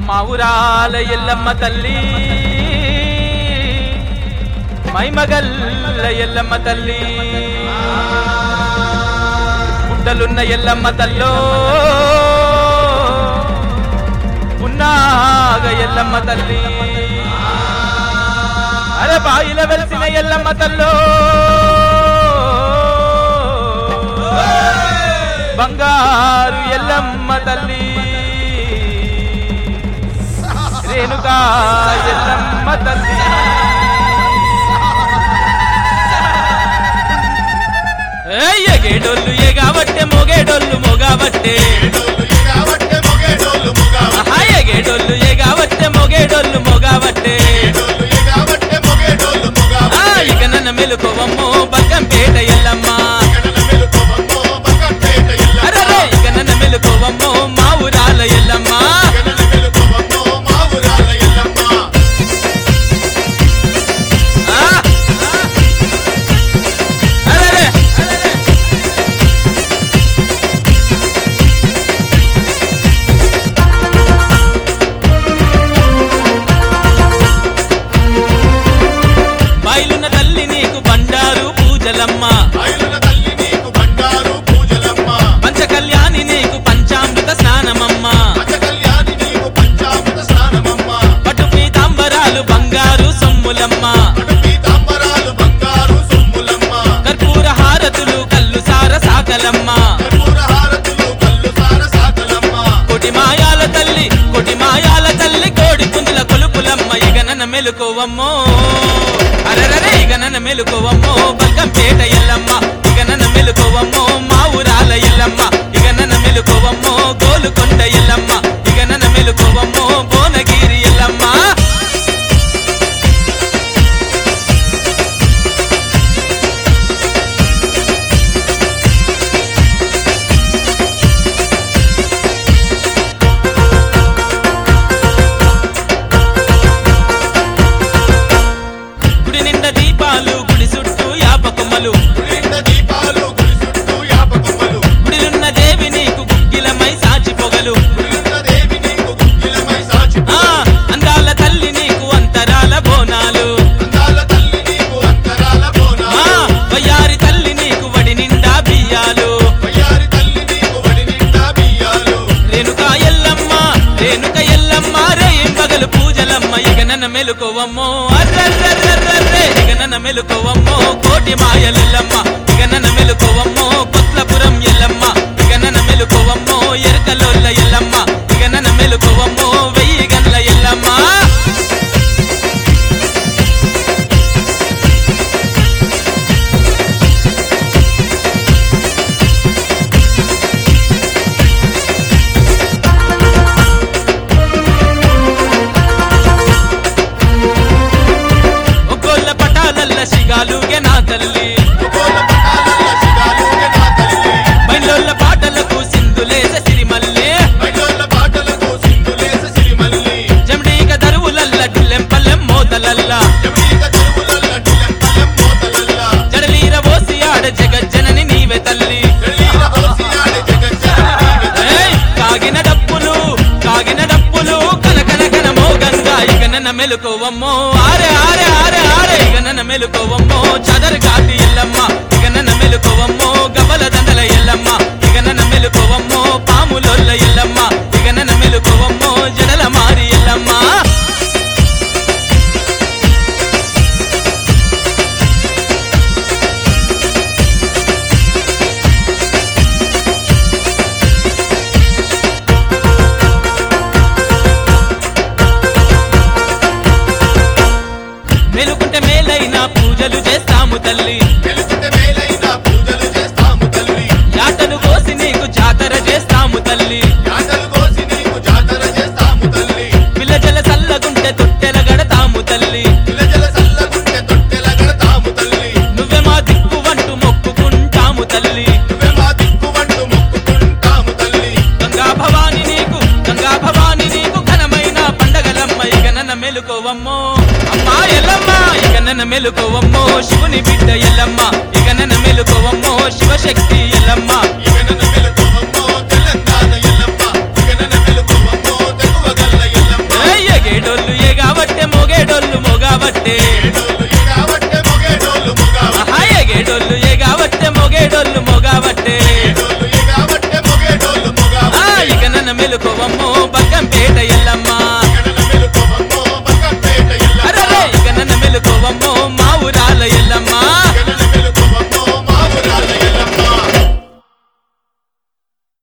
మా ఊరాల ఎల్లమ్మ తల్లి మైమగల్ల ఎల్లమ్మ తల్లి గుట్టలున్న ఎల్లమ్మ తల్లో ఉన్నాగ ఎల్లమ్మ తల్లి అరే బాయిల వెలిసిన ఎల్లమ్మ తల్లో బంగారు ఎల్లమ్మ తల్లి రేణుకా ఎల్లమ్మ తల్లి ఏయ్, ఎగేడోళ్ళు ఎగావట్టే మొగేడోళ్ళు మొగావట్టే ఎగావట్టె మొగేడోళ్ళు మొగావట్టె. ఆహా, ఎగేడోళ్ళు ఎగావట్టే మొగేడోళ్ళు మొగావట్టే ఎగావట్టె మొగేడోళ్ళు ఆ, మొగావట్టె. ఇక నన్ను మెలుకోవమ్మో బగ్గంపేట ఎల్లమ్మ ఎగడల మెలుకోవమ్మో బకంపేట ఎల్లమ్మ. అరే ఇక నన్ను మెలుకోవమ్మో మా ఊరాల ఎల్లమ్మ ఎగడల మెలుకోవమ్మో మా ఊరాల ఎల్లమ్మ. ఆ, అరెరే, బయలున్న తల్లి నీకు బండారు పూజలమ్మ బయలున తల్లి నీకు బండారు పూజలమ్మ. పంచ కళ్యాణి నీకు పంచామృత స్నానమమ్మ పంచ కళ్యాణి నీకు పంచామృత స్నానమమ్మ. పట్టు పీతాంబరాలు బంగారు సొమ్ములమ్మ అటు పీతాంబరాలు బంగారు సొమ్ములమ్మ. కర్పూర హారతులు కల్లు సార సాకలమ్మ కర్పూర హారతులు కల్లు సార సాకలమ్మ. కొటి మాయాల తల్లి కొటి మాయాల తల్లి కోడి పుంజుల కొలుపులమ్మ ఇక నన్న మెలుకోవమ్మో అరరరే ఇక నన్న మెలుకోవమ్మో బల్కంపేట ఎల్లమ్మ ఇక నన్న మెలుకోవమ్మో మా ఊరాల ఎల్లమ్మ ఇక నన్న మెలుకోవమ్మో గోలుకొండ ఎల్లమ్మ ఇక నన్న మెలుకోవమ్మో భువనగిరి ఎల్లమ్మ గుడి నిండా దీపాలు గుడి చుట్టూ యాపకొమ్మలు గుడింట దీపాలు గుడి చుట్టూ యాపకొమ్మలు. గుడిలున్న దేవి నీకు గుగ్గిలమై సాచి పొగలు గుడిలున్న దేవి నీకు గుగ్గిలమై సాచి ఆ అందాల తల్లి నీకు అంతరాల బోనాలు అందాల తల్లి నీకు అంతరాల ఆ బోనాలు. వయ్యారి తల్లి నీకు వడి నిండా బియ్యాలు వయ్యారి తల్లి నీకు వడి నిండా బియ్యాలు. రేణుక ఎల్లమ్మ రేణుక ఎల్లమ్మ రేం పగలు పూజలమ్మ ఇక నన్న మెలుకోవమ్మో అర్రర్రర్రర్రే ఇక నన్న మెలుకోవమ్మో కోటి మాయలెల్లమ్మ ఇక నన్న మెలుకోవమ్మో కొత్లపురం ఎల్లమ్మ ఇక నన్న మెలుకోవమ్మో ఎరకలోళ్ళ ఎల్లమ్మ ఇక నన్న మెలుకోవమ్మో వెయ్యి గండ్ల ఎల్లమ్మ ఒక్కోళ్ళ పటాలల్ల సిగాలుగే నా తల్లి ఒకోల పటాలల్ల శిగాలుగే నా తల్లి. బయలోళ్ళ పాటలకు సింధులేస సిరిమల్లే బయటోళ్ళ పాటలకు సింధులేస సిరిమల్లి. జమడీక దరువులల్ల డుల్లెంపల్లెం మోతలల్ల జమనీక చెరువులల్ల టిలెంపలెం మోతలల్ల. జడలీర ఓసి ఆడ జగజ్జనని నీవే తల్లి జడలీల పోసి ఆడే జగజ్జనని నీవే తల్లి. ఏయ్, కాగిన డప్పులు కాగిన డప్పులు కనకన కన మోగంగా ఇక నన్న మెలుకోవమ్మో ఆరే ఆరే ఆరే ఆరే ఇక నన్న మెలుకోవమ్మో చదరు కాటి ఎల్లమ్మ ఇక నన్న మెలుకోవమ్మో గబల దండల ఎల్లమ్మ ఇక నన్న మెలుకోవమ్మో పాములొల్ల ఎల్లమ్మ ఇక నన్న మెలుకోవమ్మో జడల మారి ఎల్లమ్మ మెలుకుంటే మేలైన పూజలు చేస్తాము తల్లి గెలుచుటే మేలైన పూజలు చేస్తాము తల్లి. యాటను కోసి నీకు జాతర చేస్తాము తల్లి యాటలు కోసి నీకు జాతర చేస్తాము తల్లి. పిల్ల జల సల్లగుంటే తొట్టెల గడతాము తల్లి పిలజల చల్లగుంటె తొట్టెల గడతాము తల్లి. నువ్వే మా దిక్కు వంటూ మొక్కుకుంటాము తల్లి నువ్వే మా దిక్కువంటూ మొక్కుకుంటాము తల్లి. గంగా భవాని నీకు గంగా భవాని నీకు ఘనమైన పండగలమ్మ ఇక నన్న మెలుకోవమ్మో అమ్మా ఎల్లమ్మ ఇక నన్న మెలుకోవమ్మో శివుని బిడ్డ ఎల్లమ్మ ఇక నన్న మెలుకోవమ్మో శివశక్తి ఎల్లమ్మ ఇక నన్ను మెలుకోవమ్మో తెలంగాణ ఎల్లమ్మ. ఇక నన్ను మెలుకోవమ్మో తెగువగల్ల ఎల్లమ్మ. ఏడో